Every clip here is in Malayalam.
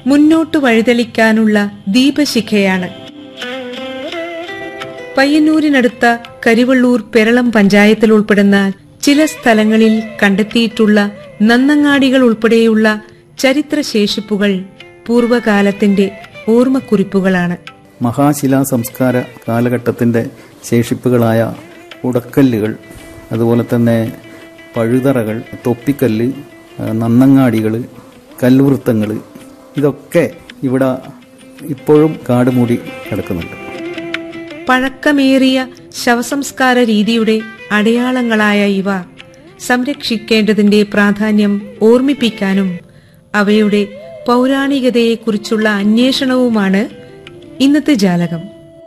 മുന്നോട്ട് വഴിതെളിക്കാനുള്ള ദീപശിഖയാണ് പയ്യന്നൂരിനടുത്ത കരിവള്ളൂർ പെരളം പഞ്ചായത്തിൽ ഉൾപ്പെടുന്ന ചില സ്ഥലങ്ങളിൽ കണ്ടെത്തിയിട്ടുള്ള നന്നങ്ങാടികൾ ഉൾപ്പെടെയുള്ള ചരിത്രശേഷിപ്പുകൾ പൂർവകാലത്തിന്റെ ഓർമ്മക്കുറിപ്പുകളാണ് മഹാശിലാ സംസ്കാര കാലഘട്ടത്തിൻ്റെ ശേഷിപ്പുകളായ ഉടക്കല്ലുകൾ അതുപോലെ തന്നെ പഴുതറകൾ തൊപ്പിക്കല്ല് ആ, നന്നങ്ങാടികൾ കൽവൃത്തങ്ങൾ ഇതൊക്കെ ഇവിടെ ഇപ്പോഴും കാട് മൂടി കിടക്കുന്നുണ്ട് പഴക്കമേറിയ ശവസംസ്കാര രീതിയുടെ അടയാളങ്ങളായ ഇവ സംരക്ഷിക്കേണ്ടതിന്റെ പ്രാധാന്യം ഓർമ്മിപ്പിക്കാനും അവയുടെ പൗരാണികതയെക്കുറിച്ചുള്ള അന്വേഷണവുമാണ് ഇന്നത്തെ ജാലകം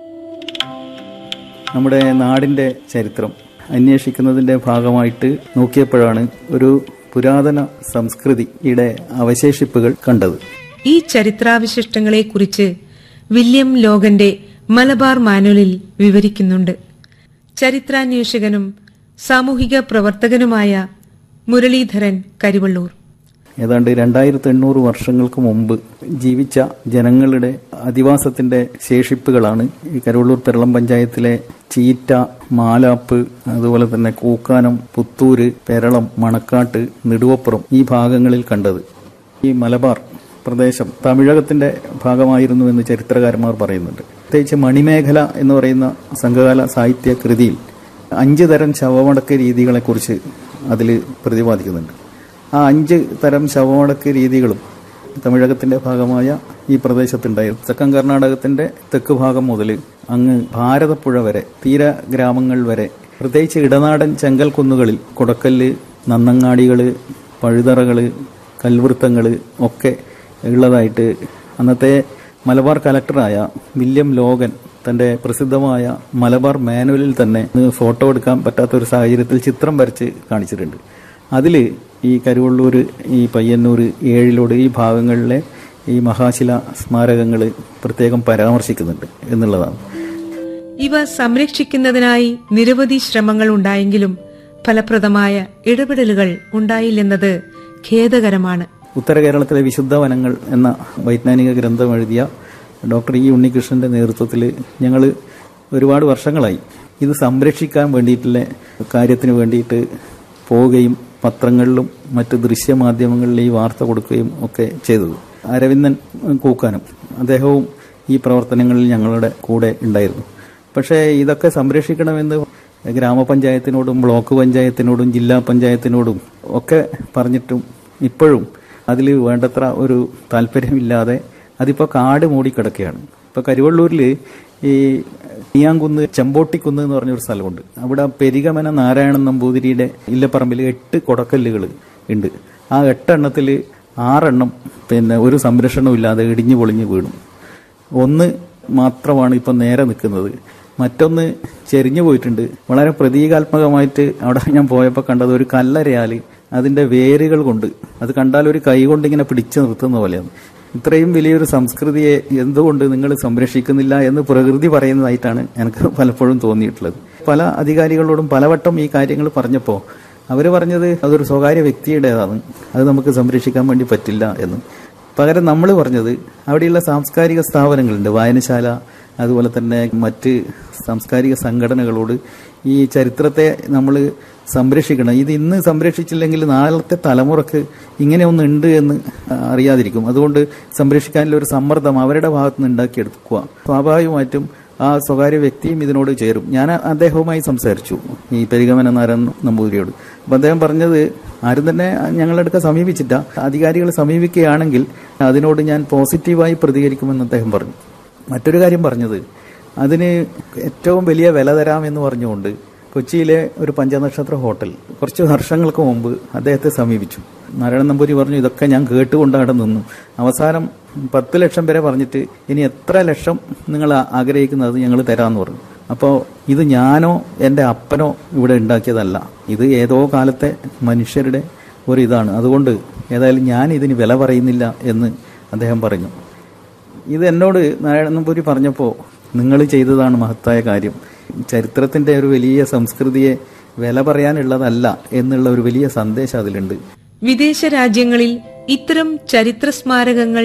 നമ്മുടെ നാടിൻ്റെ ചരിത്രം അന്വേഷിക്കുന്നതിൻ്റെ ഭാഗമായിട്ട് നോക്കിയപ്പോഴാണ് ഒരു പുരാതന സംസ്കൃതിയുടെ അവശേഷിപ്പുകൾ കണ്ടത് ഈ ചരിത്രാവിശിഷ്ടങ്ങളെക്കുറിച്ച് വില്യം ലോഗന്റെ മലബാർ മാനുവലിൽ വിവരിക്കുന്നുണ്ട് ചരിത്രാന്വേഷകനും സാമൂഹിക പ്രവർത്തകനുമായ മുരളീധരൻ കരിവള്ളൂർ ഏതാണ്ട് രണ്ടായിരത്തി എണ്ണൂറ് വർഷങ്ങൾക്ക് മുമ്പ് ജീവിച്ച ജനങ്ങളുടെ അധിവാസത്തിന്റെ ശേഷിപ്പുകളാണ് ഈ കരുവള്ളൂർ പെരളം പഞ്ചായത്തിലെ ചീറ്റ മാലാപ്പ് അതുപോലെ തന്നെ കൂക്കാനം പുത്തൂര് പെരളം മണക്കാട്ട് നെടുവപ്പുറം ഈ ഭാഗങ്ങളിൽ കണ്ടത് ഈ മലബാർ പ്രദേശം തമിഴകത്തിന്റെ ഭാഗമായിരുന്നു എന്ന് ചരിത്രകാരന്മാർ പറയുന്നുണ്ട് പ്രത്യേകിച്ച് മണിമേഖല എന്ന് പറയുന്ന സംഘകാല സാഹിത്യ കൃതിയിൽ അഞ്ച് തരം ശവമടക്ക രീതികളെക്കുറിച്ച് അതിൽ പ്രതിപാദിക്കുന്നുണ്ട് ആ അഞ്ച് തരം ശവമടക്ക് രീതികളും തമിഴകത്തിന്റെ ഭാഗമായ ഈ പ്രദേശത്തുണ്ടായിരുന്നു തെക്കൻ കർണാടകത്തിന്റെ തെക്ക് ഭാഗം മുതൽ അങ്ങ് ഭാരതപ്പുഴ വരെ തീര ഗ്രാമങ്ങൾ വരെ പ്രത്യേകിച്ച് ഇടനാടൻ ചെങ്കൽ കുന്നുകളിൽ കുടക്കല്ല് നന്നങ്ങാടികള് പഴുതറകള് കൽവൃത്തങ്ങള് ഒക്കെ ഉള്ളതായിട്ട് അന്നത്തെ മലബാർ കലക്ടറായ വില്യം ലോഗൻ തന്റെ പ്രസിദ്ധമായ മലബാർ മാനുവലിൽ തന്നെ ഫോട്ടോ എടുക്കാൻ പറ്റാത്ത ഒരു സാഹചര്യത്തിൽ ചിത്രം വരച്ച് കാണിച്ചിട്ടുണ്ട് അതിൽ ഈ കരുവള്ളൂർ ഈ പയ്യന്നൂർ ഏഴിലോട് ഈ ഭാഗങ്ങളിലെ ഈ മഹാശില സ്മാരകങ്ങൾ പ്രത്യേകം പരാമർശിക്കുന്നുണ്ട് എന്നുള്ളതാണ് ഇവ സംരക്ഷിക്കുന്നതിനായി നിരവധി ശ്രമങ്ങൾ ഉണ്ടായെങ്കിലും ഫലപ്രദമായ ഇടപെടലുകൾ ഉണ്ടായില്ലെന്നത് ഖേദകരമാണ് ഉത്തര കേരളത്തിലെ വിശുദ്ധ വനങ്ങൾ എന്ന വൈജ്ഞാനിക ഗ്രന്ഥം എഴുതിയ ഡോക്ടർ ഇ ഉണ്ണികൃഷ്ണന്റെ നേതൃത്വത്തിൽ ഞങ്ങൾ ഒരുപാട് വർഷങ്ങളായി ഇത് സംരക്ഷിക്കാൻ വേണ്ടിയിട്ടുള്ള കാര്യത്തിന് വേണ്ടിയിട്ട് പോവുകയും പത്രങ്ങളിലും മറ്റ് ദൃശ്യമാധ്യമങ്ങളിൽ ഈ വാർത്ത കൊടുക്കുകയും ഒക്കെ ചെയ്തത് അരവിന്ദൻ കൂക്കാനും അദ്ദേഹവും ഈ പ്രവർത്തനങ്ങളിൽ ഞങ്ങളുടെ കൂടെ ഉണ്ടായിരുന്നു പക്ഷേ ഇതൊക്കെ സംരക്ഷിക്കണമെന്ന് ഗ്രാമപഞ്ചായത്തിനോടും ബ്ലോക്ക് പഞ്ചായത്തിനോടും ജില്ലാ പഞ്ചായത്തിനോടും ഒക്കെ പറഞ്ഞിട്ടും ഇപ്പോഴും അതിൽ വേണ്ടത്ര ഒരു താല്പര്യമില്ലാതെ അതിപ്പോൾ കാട് മൂടിക്കിടക്കുകയാണ് ഇപ്പോൾ കരുവള്ളൂരിൽ ഈ നീയാങ്കുന്ന് ചെമ്പോട്ടിക്കുന്ന് എന്ന് പറഞ്ഞൊരു സ്ഥലമുണ്ട് അവിടെ പെരികമന നാരായണൻ നമ്പൂതിരിയുടെ ഇല്ലപ്പറമ്പിൽ എട്ട് കൊടക്കല്ലുകൾ ഉണ്ട് ആ എട്ടെണ്ണത്തിൽ ആറെണ്ണം പിന്നെ ഒരു സംരക്ഷണവും ഇല്ലാതെ ഇടിഞ്ഞു പൊളിഞ്ഞ് വീണു ഒന്ന് മാത്രമാണ് ഇപ്പം നേരെ നിൽക്കുന്നത് മറ്റൊന്ന് ചെരിഞ്ഞു പോയിട്ടുണ്ട് വളരെ പ്രതീകാത്മകമായിട്ട് അവിടെ ഞാൻ പോയപ്പോൾ കണ്ടത് ഒരു കല്ലരയാല് അതിന്റെ വേരുകൾ കൊണ്ട് അത് കണ്ടാൽ ഒരു കൈ കൊണ്ട് ഇങ്ങനെ പിടിച്ചു നിർത്തുന്ന പോലെയാണ് ഇത്രയും വലിയൊരു സംസ്കൃതിയെ എന്തുകൊണ്ട് നിങ്ങൾ സംരക്ഷിക്കുന്നില്ല എന്ന് പ്രകൃതി പറയുന്നതായിട്ടാണ് എനിക്ക് പലപ്പോഴും തോന്നിയിട്ടുള്ളത് പല അധികാരികളോടും പലവട്ടം ഈ കാര്യങ്ങൾ പറഞ്ഞപ്പോൾ അവർ പറഞ്ഞത് അതൊരു സ്വകാര്യ വ്യക്തിയുടേതാണ് അത് നമുക്ക് സംരക്ഷിക്കാൻ വേണ്ടി പറ്റില്ല എന്ന് പകരം നമ്മൾ പറഞ്ഞത് അവിടെയുള്ള സാംസ്കാരിക സ്ഥാപനങ്ങളുണ്ട് വായനശാല അതുപോലെ തന്നെ മറ്റ് സാംസ്കാരിക സംഘടനകളോട് ഈ ചരിത്രത്തെ നമ്മൾ സംരക്ഷിക്കണം ഇത് ഇന്ന് സംരക്ഷിച്ചില്ലെങ്കിൽ നാളത്തെ തലമുറക്ക് ഇങ്ങനെ ഒന്നുണ്ട് എന്ന് അറിയാതിരിക്കും അതുകൊണ്ട് സംരക്ഷിക്കാനുള്ള ഒരു സമ്മർദ്ദം അവരുടെ ഭാഗത്ത് നിന്ന് ഉണ്ടാക്കിയെടുക്കുക സ്വാഭാവികമായിട്ടും ആ സ്വകാര്യ വ്യക്തിയും ഇതിനോട് ചേരും ഞാൻ അദ്ദേഹവുമായി സംസാരിച്ചു ഈ പെരിഗമന നാരൻ നമ്പൂതിരിയോട് അപ്പം അദ്ദേഹം പറഞ്ഞത് ആരും തന്നെ ഞങ്ങളുടെ അടുക്ക സമീപിച്ചിട്ട അധികാരികൾ സമീപിക്കുകയാണെങ്കിൽ അതിനോട് ഞാൻ പോസിറ്റീവായി പ്രതികരിക്കുമെന്ന് അദ്ദേഹം പറഞ്ഞു മറ്റൊരു കാര്യം പറഞ്ഞത് അതിന് ഏറ്റവും വലിയ വില തരാമെന്ന് പറഞ്ഞുകൊണ്ട് കൊച്ചിയിലെ ഒരു പഞ്ചനക്ഷത്ര ഹോട്ടൽ കുറച്ച് വർഷങ്ങൾക്ക് മുമ്പ് അദ്ദേഹത്തെ സമീപിച്ചു നാരായണൻ നമ്പൂരി പറഞ്ഞു ഇതൊക്കെ ഞാൻ കേട്ടുകൊണ്ട് അവിടെ നിന്നു അവസാനം പത്ത് ലക്ഷം വരെ പറഞ്ഞിട്ട് ഇനി എത്ര ലക്ഷം നിങ്ങൾ ആഗ്രഹിക്കുന്നത് ഞങ്ങൾ തരാമെന്ന് പറഞ്ഞു അപ്പോൾ ഇത് ഞാനോ എൻ്റെ അപ്പനോ ഇവിടെ ഉണ്ടാക്കിയതല്ല ഇത് ഏതോ കാലത്തെ മനുഷ്യരുടെ ഒരു ഇതാണ് അതുകൊണ്ട് ഏതായാലും ഞാൻ ഇതിന് വില പറയുന്നില്ല എന്ന് അദ്ദേഹം പറഞ്ഞു ഇത് എന്നോട് നാരായണൻ നമ്പൂരി പറഞ്ഞപ്പോൾ നിങ്ങൾ ചെയ്തതാണ് മഹത്തായ കാര്യം ചരിത്രത്തിന്റെ ഒരു വലിയ സംസ്കൃതിയെ വില പറയാനുള്ളതല്ല എന്നുള്ള ഒരു വലിയ സന്ദേശം അതിലുണ്ട് വിദേശ രാജ്യങ്ങളിൽ ഇത്തരം ചരിത്ര സ്മാരകങ്ങൾ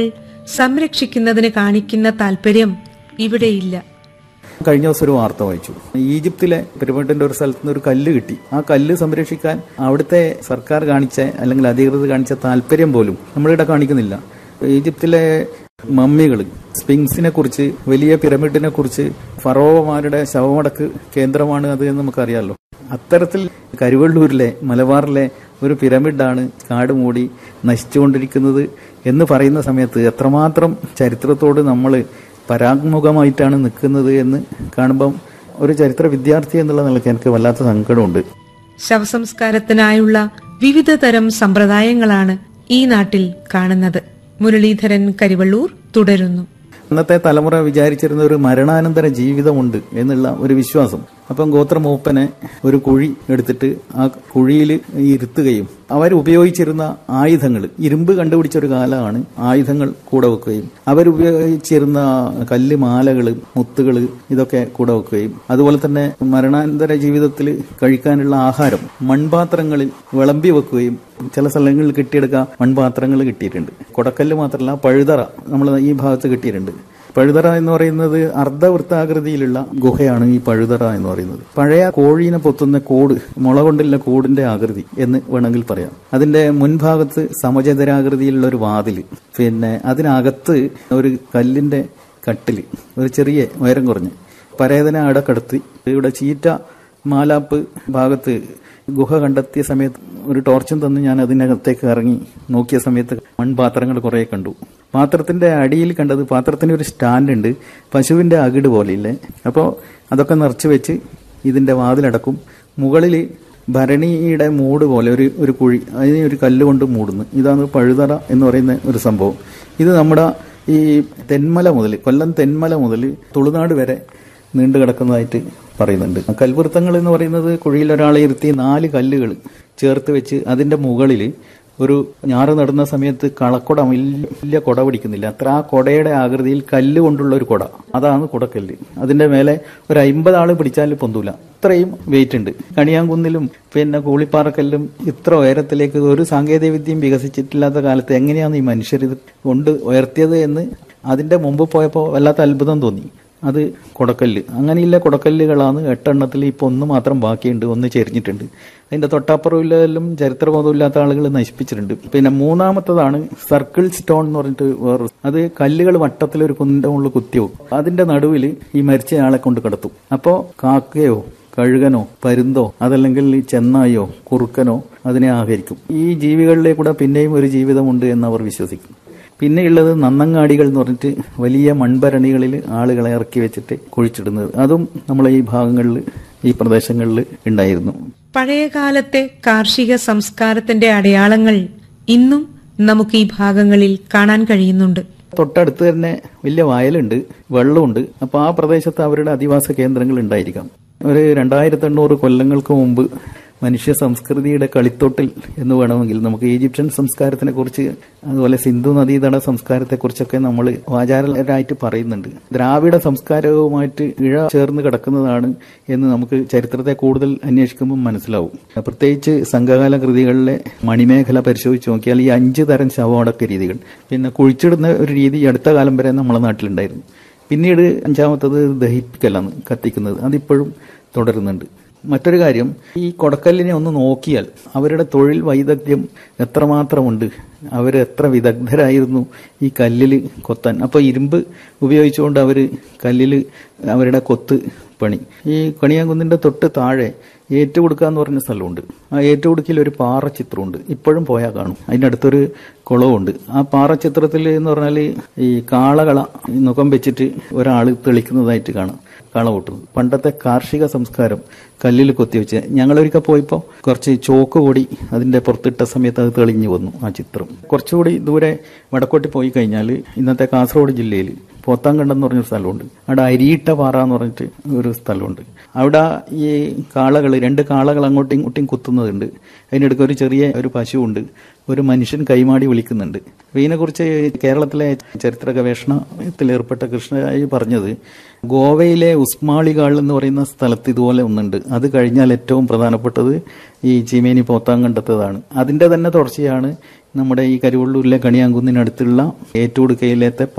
സംരക്ഷിക്കുന്നതിന് കാണിക്കുന്ന താല്പര്യം ഇവിടെയില്ല കഴിഞ്ഞ ദിവസം ഒരു വാർത്ത വായിച്ചു ഈജിപ്തിലെ പിരമിഡിന്റെ ഒരു സ്ഥലത്ത് നിന്ന് ഒരു കല്ല് കിട്ടി ആ കല്ല് സംരക്ഷിക്കാൻ അവിടുത്തെ സർക്കാർ കാണിച്ച അല്ലെങ്കിൽ അധികൃതർ കാണിച്ച താല്പര്യം പോലും നമ്മളിവിടെ കാണിക്കുന്നില്ല ഈജിപ്തിലെ മമ്മികൾ സ്പിങ്സിനെ കുറിച്ച് വലിയ പിരമിഡിനെ കുറിച്ച് ഫറോവമാരുടെ ശവമടക്ക് കേന്ദ്രമാണ് അത് എന്ന് നമുക്കറിയാലോ അത്തരത്തിൽ കരുവള്ളൂരിലെ മലബാറിലെ ഒരു പിരമിഡാണ് കാട് മൂടി നശിച്ചുകൊണ്ടിരിക്കുന്നത് എന്ന് പറയുന്ന സമയത്ത് എത്രമാത്രം ചരിത്രത്തോട് നമ്മൾ പരാത്മുഖമായിട്ടാണ് നിൽക്കുന്നത് എന്ന് കാണുമ്പം ഒരു ചരിത്ര വിദ്യാർത്ഥി എന്നുള്ള നിലയ്ക്ക് എനിക്ക് വല്ലാത്ത സങ്കടമുണ്ട് ശവസംസ്കാരത്തിനായുള്ള വിവിധ തരം സമ്പ്രദായങ്ങളാണ് ഈ നാട്ടിൽ കാണുന്നത് മുരളീധരൻ കരിവള്ളൂർ തുടരുന്നു അന്നത്തെ തലമുറ വിചാരിച്ചിരുന്ന ഒരു മരണാനന്തര ജീവിതമുണ്ട് എന്നുള്ള ഒരു വിശ്വാസം അപ്പം ഗോത്രമൂപ്പനെ ഒരു കുഴി എടുത്തിട്ട് ആ കുഴിയിൽ ഇരുത്തുകയും അവർ ഉപയോഗിച്ചിരുന്ന ആയുധങ്ങൾ ഇരുമ്പ് കണ്ടുപിടിച്ച ഒരു കാലമാണ് ആയുധങ്ങൾ കൂടെ വെക്കുകയും അവരുപയോഗിച്ചിരുന്ന കല്ല് മാലകൾ മുത്തുകൾ ഇതൊക്കെ കൂടെ വെക്കുകയും അതുപോലെ തന്നെ മരണാനന്തര ജീവിതത്തിൽ കഴിക്കാനുള്ള ആഹാരം മൺപാത്രങ്ങളിൽ വിളമ്പി വെക്കുകയും ചില സ്ഥലങ്ങളിൽ കിട്ടിയെടുക്കുക മൺപാത്രങ്ങൾ കിട്ടിയിട്ടുണ്ട് കൊടക്കല്ല് മാത്രമല്ല പഴുതറ നമ്മൾ ഈ ഭാഗത്ത് കിട്ടിയിട്ടുണ്ട് പഴുതറ എന്ന് പറയുന്നത് അർദ്ധവൃത്താകൃതിയിലുള്ള ഗുഹയാണ് ഈ പഴുതറ എന്ന് പറയുന്നത് പഴയ കോഴീനെ പൊത്തുന്ന കോട് മുള കൊണ്ടുള്ള കോടിന്റെ ആകൃതി എന്ന് വേണമെങ്കിൽ പറയാം അതിന്റെ മുൻഭാഗത്ത് സമചതുരാകൃതിയിലുള്ള ഒരു വാതില് പിന്നെ അതിനകത്ത് ഒരു കല്ലിന്റെ കട്ടില് ഒരു ചെറിയ ഉയരം കുറഞ്ഞ് പരേതന അടക്കടത്തി ഇവിടെ ചീറ്റ മാലാപ്പ് ഭാഗത്ത് ഗുഹ കണ്ടെത്തിയ സമയത്ത് ഒരു ടോർച്ചും തന്ന് ഞാൻ അതിനകത്തേക്ക് ഇറങ്ങി നോക്കിയ സമയത്ത് മൺപാത്രങ്ങൾ കുറേ കണ്ടു പാത്രത്തിന്റെ അടിയിൽ കണ്ടത് പാത്രത്തിന് ഒരു സ്റ്റാൻഡ് ഉണ്ട് പശുവിന്റെ അകിട് പോലെയില്ലേ അപ്പോൾ അതൊക്കെ നിറച്ച് വെച്ച് ഇതിന്റെ വാതിലടക്കും മുകളിൽ ഭരണിയുടെ മൂട് പോലെ ഒരു ഒരു കുഴി അതിനെ ഒരു കല്ല് കൊണ്ട് മൂടുന്നു ഇതാണ് പഴുതറ എന്ന് പറയുന്ന ഒരു സംഭവം ഇത് നമ്മുടെ ഈ തെന്മല മുതൽ കൊല്ലം തെന്മല മുതൽ തുളുനാട് വരെ നീണ്ടു കിടക്കുന്നതായിട്ട് പറയുന്നുണ്ട് കൽവൃത്തങ്ങൾ എന്ന് പറയുന്നത് കുഴിയിൽ ഒരാളെ ഇരുത്തി നാല് കല്ലുകൾ ചേർത്ത് വെച്ച് അതിന്റെ മുകളിൽ ഒരു ഞാറ് നടുന്ന സമയത്ത് കളക്കുട വലിയ വലിയ കുട പിടിക്കുന്നില്ല അത്ര ആ കുടയുടെ ആകൃതിയിൽ കല്ല് കൊണ്ടുള്ള ഒരു കുട അതാണ് കുടക്കല്ല് അതിന്റെ മേലെ ഒരു അമ്പത് ആള് പിടിച്ചാൽ പൊന്തൂല ഇത്രയും വെയിറ്റ് ഉണ്ട് കണിയാങ്കുന്നിലും പിന്നെ കൂളിപ്പാറക്കല്ലും ഇത്ര ഉയരത്തിലേക്ക് ഒരു സാങ്കേതിക വിദ്യയും വികസിച്ചിട്ടില്ലാത്ത കാലത്ത് എങ്ങനെയാണ് ഈ മനുഷ്യർ ഇത് കൊണ്ട് ഉയർത്തിയത് എന്ന് അതിന്റെ മുമ്പ് പോയപ്പോൾ വല്ലാത്ത അത്ഭുതം തോന്നി അത് കൊടക്കല്ല് അങ്ങനെയുള്ള കൊടക്കല്ലുകളാണ് എട്ടെണ്ണത്തിൽ ഇപ്പോൾ ഒന്ന് മാത്രം ബാക്കിയുണ്ട് ഒന്ന് ചെരിഞ്ഞിട്ടുണ്ട് അതിന്റെ തൊട്ടപ്പുറമില്ലെല്ലാം ചരിത്രബോധമില്ലാത്ത ആളുകൾ നശിപ്പിച്ചിട്ടുണ്ട് പിന്നെ മൂന്നാമത്തതാണ് സർക്കിൾ സ്റ്റോൺ എന്ന് പറഞ്ഞിട്ട് വേറെ അത് കല്ലുകൾ വട്ടത്തിൽ ഒരു കുന്നിന്റെ മുകളിൽ കുത്തിയോ അതിന്റെ നടുവിൽ ഈ മരിച്ച ആളെ കൊണ്ട് കിടത്തും അപ്പോൾ കാക്കയോ കഴുകനോ പരുന്തോ അതല്ലെങ്കിൽ ഈ ചെന്നായോ കുറുക്കനോ അതിനെ ആഹരിക്കും ഈ ജീവികളിലെ കൂടെ പിന്നെയും ഒരു ജീവിതമുണ്ട് എന്ന് അവർ വിശ്വസിക്കും പിന്നെയുള്ളത് നന്നങ്ങാടികൾ എന്ന് പറഞ്ഞിട്ട് വലിയ മൺഭരണികളിൽ ആളുകളെ ഇറക്കി വെച്ചിട്ട് കുഴിച്ചിടുന്നത് അതും നമ്മളെ ഈ ഭാഗങ്ങളിൽ ഈ പ്രദേശങ്ങളിൽ ഉണ്ടായിരുന്നു പഴയകാലത്തെ കാർഷിക സംസ്കാരത്തിന്റെ അടയാളങ്ങൾ ഇന്നും നമുക്ക് ഈ ഭാഗങ്ങളിൽ കാണാൻ കഴിയുന്നുണ്ട് തൊട്ടടുത്ത് തന്നെ വലിയ വയലുണ്ട് വെള്ളമുണ്ട് അപ്പോൾ ആ പ്രദേശത്ത് അവരുടെ അധിവാസ കേന്ദ്രങ്ങൾ ഉണ്ടായിരിക്കാം ഒരു രണ്ടായിരത്തി എണ്ണൂറ് കൊല്ലങ്ങൾക്ക് മുമ്പ് മനുഷ്യ സംസ്കൃതിയുടെ കളിത്തൊട്ടിൽ എന്ന് വേണമെങ്കിൽ നമുക്ക് ഈജിപ്ഷ്യൻ സംസ്കാരത്തിനെ കുറിച്ച് അതുപോലെ സിന്ധു നദീതട സംസ്കാരത്തെ കുറിച്ചൊക്കെ നമ്മൾ ആചാരരായിട്ട് പറയുന്നുണ്ട് ദ്രാവിഡ സംസ്കാരവുമായിട്ട് ഇഴ ചേർന്ന് കിടക്കുന്നതാണ് എന്ന് നമുക്ക് ചരിത്രത്തെ കൂടുതൽ അന്വേഷിക്കുമ്പോൾ മനസ്സിലാവും പ്രത്യേകിച്ച് സംഘകാല കൃതികളിലെ മണിമേഖല പരിശോധിച്ച് നോക്കിയാൽ ഈ അഞ്ച് തരം ശവമടക്ക രീതികൾ പിന്നെ കുഴിച്ചിടുന്ന ഒരു രീതി അടുത്ത കാലം വരെ നമ്മുടെ നാട്ടിലുണ്ടായിരുന്നു പിന്നീട് അഞ്ചാമത്തത് ദഹിപ്പിക്കലാണ് കത്തിക്കുന്നത് അതിപ്പോഴും തുടരുന്നുണ്ട് മറ്റൊരു കാര്യം ഈ കൊടക്കല്ലിനെ ഒന്ന് നോക്കിയാൽ അവരുടെ തൊഴിൽ വൈദഗ്ധ്യം എത്രമാത്രമുണ്ട് അവർ എത്ര വിദഗ്ധരായിരുന്നു ഈ കല്ലിൽ കൊത്താൻ അപ്പോൾ ഇരുമ്പ് ഉപയോഗിച്ചുകൊണ്ട് അവർ കല്ലിൽ അവരുടെ കൊത്ത് പണി ഈ കണിയാങ്കുന്നിന്റെ തൊട്ട് താഴെ ഏറ്റുകൊടുക്കുക എന്ന് പറഞ്ഞ സ്ഥലമുണ്ട് ആ ഏറ്റുകൊടുക്കിൽ ഒരു പാറ ചിത്രമുണ്ട് ഇപ്പോഴും പോയാൽ കാണും അതിൻ്റെ അടുത്തൊരു കുളവുണ്ട് ആ പാറ ചിത്രത്തിൽ എന്ന് പറഞ്ഞാൽ ഈ കാളകള മുഖം വെച്ചിട്ട് ഒരാൾ തെളിക്കുന്നതായിട്ട് കാണാം കള കൂട്ടുന്നത് പണ്ടത്തെ കാർഷിക സംസ്കാരം കല്ലിൽ കൊത്തിവെച്ച് ഞങ്ങളൊരിക്കൽ പോയപ്പോൾ കുറച്ച് ചോക്ക് കൂടി അതിന്റെ പുറത്തിട്ട സമയത്ത് അത് തെളിഞ്ഞു വന്നു ആ ചിത്രം കുറച്ചുകൂടി ദൂരെ വടക്കോട്ട് പോയി കഴിഞ്ഞാൽ ഇന്നത്തെ കാസർഗോഡ് ജില്ലയിൽ പോത്താങ്കണ്ടം എന്ന് പറഞ്ഞൊരു സ്ഥലമുണ്ട് അവിടെ അരിയിട്ട പാറ എന്ന് പറഞ്ഞിട്ട് ഒരു സ്ഥലമുണ്ട് അവിടെ ഈ കാളകൾ രണ്ട് കാളകൾ അങ്ങോട്ടും ഇങ്ങോട്ടും കുത്തുന്നതുണ്ട് അതിനിടയ്ക്ക് ഒരു ചെറിയ ഒരു പശുവുണ്ട് ഒരു മനുഷ്യൻ കൈമാടി വിളിക്കുന്നുണ്ട് അപ്പോൾ ഇതിനെക്കുറിച്ച് കേരളത്തിലെ ചരിത്ര ഗവേഷണത്തിൽ ഏർപ്പെട്ട കൃഷ്ണരാജ് പറഞ്ഞത് ഗോവയിലെ ഉസ്മാളികാൾ എന്ന് പറയുന്ന സ്ഥലത്ത് ഇതുപോലെ ഒന്നുണ്ട് അത് കഴിഞ്ഞാൽ ഏറ്റവും പ്രധാനപ്പെട്ടത് ഈ ചീമേനി പോത്താങ്കണ്ടത്തതാണ് അതിന്റെ തന്നെ തുടർച്ചയാണ് നമ്മുടെ ഈ കരുവള്ളൂരിലെ കണിയാങ്കുന്നിനടുത്തുള്ള ഏറ്റുകൊടുക്കയിലത്തെ